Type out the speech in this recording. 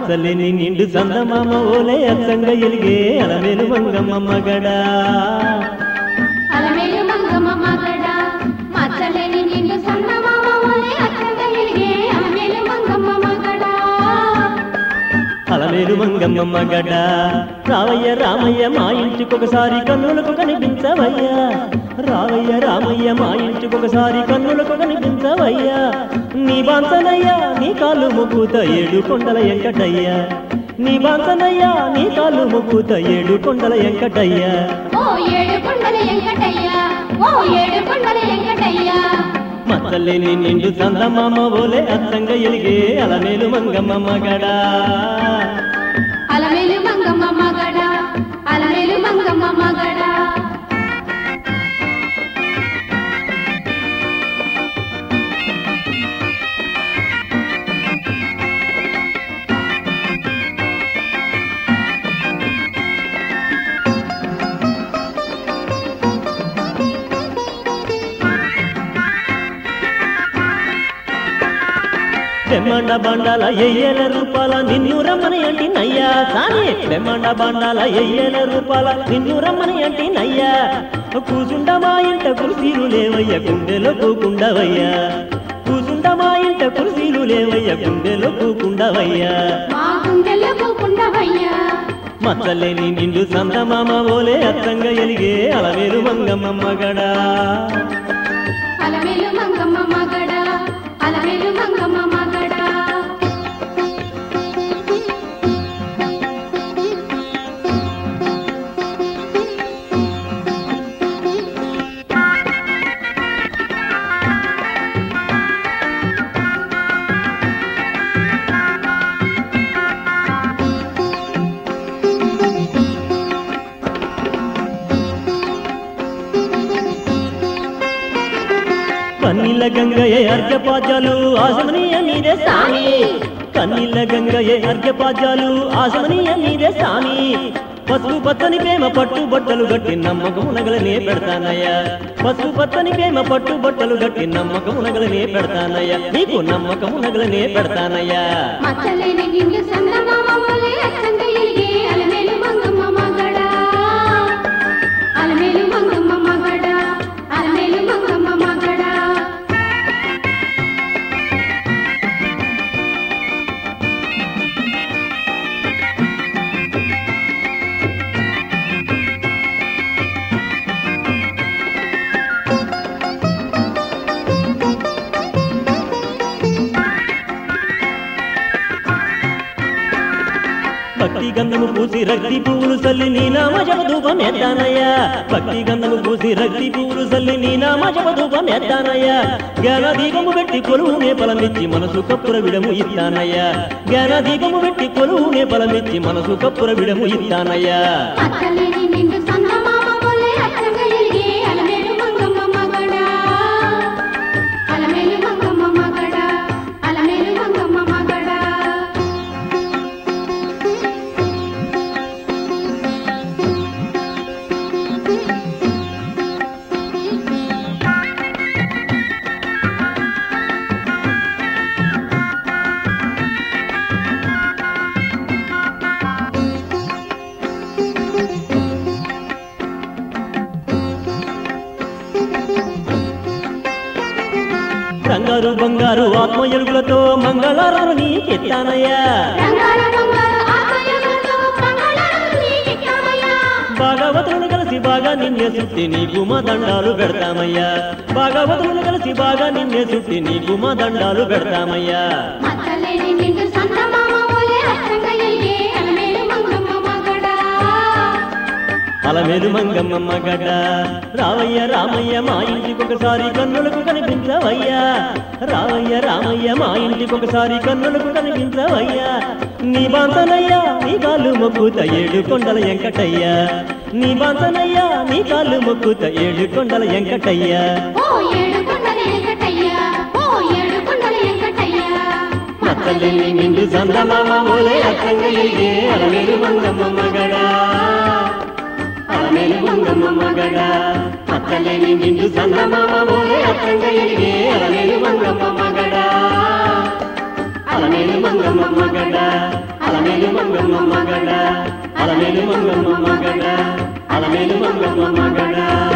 మచ్చలేని నిండు సందమామ ఓలే అచ్చంగా ఎలిగే అలమేలు మంగమ్మ మగడా అలమేలు మంగమ్మ మగడ మచ్చలేని నిన్ను సన్నమామ ఓలే అచ్చగా ఎలిగే అలమేలు మంగమ్మ మగడ అలమేలు మంగమ్మ మగడ రావయ్య రామయ్య మా ఇంటికొకసారి కన్నులకు కనిపించవయ్యా రావయ్య రామయ్య మా ఇంటికొకసారి కన్నులకు కనిపించవయ్యా నీ బాంతనయ్యా నీ కాళ్ళు ముక్కుత ఏడు కొండల ఎంకటయ్యా నీ బాంతనయ్యా నీ కాళ్ళు ముక్కుత ఏడు కొండల ఎంకటయ్యా ఓ ఏడు కొండల వెంకటయ్య ఓ ఏడు కొండల వెంకటయ్య మచ్చలేని నిండు చందమామ ఓలే అచ్చంగా ఎలిగే అలమేలు మంగమ్మ మగడా అలమేలు మంగమ్మ మగడ అలమేలు మంగమ్మ మగడ బెమ్మండ బండాల ఎయ్యేల రూపాల నిన్ను రమ్మని అంటి నయ్యా సాని బెమ్మండ బండాల ఎయ్యేల రూపాల నిన్ను రమ్మని అంటి నయ్యా కూసుండ మా ఇంట కుర్సీలు లేవయ్య గుండెలో కూకుండవయ్యా కూసుండ మా ఇంట కుర్సీలు లేవయ్య గుండెలో కూకుండవయ్యా మా గుండెల్లో కూకుండవయ్యా మచ్చలేని నిండు సందమామ ఓలే అత్తంగా ఎలిగే అలవేలు మంగమ్మ మగడా అలమేలు మంగమ్మ మగడ అలమేలు మంగమ్మ మగడ కన్నీళ్ళ గంగయే అర్ఘ్యపాద్యాలు ఆశమనీయ మీదే సామి కన్నీళ్ళ గంగయే అర్ఘ్యపాద్యాలు ఆశమనీయ మీదే సామి పసుపు పచ్చని ప్రేమ పట్టు బట్టలు గట్టి నమ్మకము నగలనే పెడతానయ్యా పసుపు పచ్చని ప్రేమ పట్టు బట్టలు గట్టి నమ్మకము నగలనే పెడతానయ్యా నీకు నమ్మకము నగలనే పెడతానయ్యా మచ్చలేని నిండు చందమామ ఓలే అచ్చంగా ఎలిగే అలమేలు మంగమ్మ మగడ అలమేలు మంగమ్మ మగడ అలమేలు మంగమ్మ మగడ భక్తి గంధము పూసి రక్తి పువ్వులు సల్లి నీ నామ జపధూపం ఎత్తానయ్యా భక్తి గంధము పూసి రక్తి పువ్వులు సల్లి నీ నామ జపధూపం ఎత్తానయ్యా జ్ఞాన దీపము పెట్టి కొలువు నే ఫలమిచ్చి మనసు కప్పుర విడము ఇస్తానయ్యా జ్ఞాన దీపము పెట్టి కొలువు నే ఫలమిచ్చి మనసు కప్పుర విడము ఇస్తానయ్యా మచ్చలేని నిండు చందమామ ఓలే అచ్చంగా ఎలిగే అలమేలు మంగమ్మ మగడ అలమేలు మంగమ్మ మగడ అలమేలు మంగమ్మ మగడ బంగారు బంగారు ఆత్మ ఎలుగులతో మంగళారాలు నీకెత్తానయ్యా రంగాల బంగారు ఆశయములతో మంగళాలు నీకెక్కామయ్యా. భాగవతులను కలిసి బాగా నిన్నే చుట్టి నీకు మా దండాలు పెడతామయ్యా భాగవతులను కలిసి బాగా నిన్నే చుట్టి నీకు మా దండాలు పెడతామయ్యా మచ్చలేని నిండు చందమామ ఓలే అచ్చంగా ఎలిగే అలమేలు మంగమ్మ మగడ. అలమేలు మంగమ్మ మగడ రావయ్య రామయ్య మా ఇంటికొకసారి కన్నులకు కనిపించవయ్యా రావయ్య రామయ్య మా ఇంటికొకసారి కన్నులకు కనిపించవయ్యా నీ బాంతనయ్యా నీ కాళ్ళు మొక్కుత ఏడు కొండల ఎంకటయ్యా నీ బాంతనయ్యా నీ కాళ్ళు మొక్కుత ఏడు కొండల ఎంకటయ్యా ఓ ఏడు కొండల వెంకటయ్యా, ఓ ఏడు కొండల వెంకటయ్యా. మచ్చలేని నిండు చందమామ ఓలే అచ్చంగా ఎలిగే అలమేలు మంగమ్మ మగడా అలమేలు మంగమ్మ మగడా మచ్చలేని నిండు చందమామ ఓలే అచ్చంగా ఎలిగే అలమేలు మంగమ్మ మగడా అలమేలు మంగమ్మ మగడ అలమేలు మంగమ్మ మగడ అలమేలు మంగమ్మ మగడ అలమేలు మంగమ్మ మగడ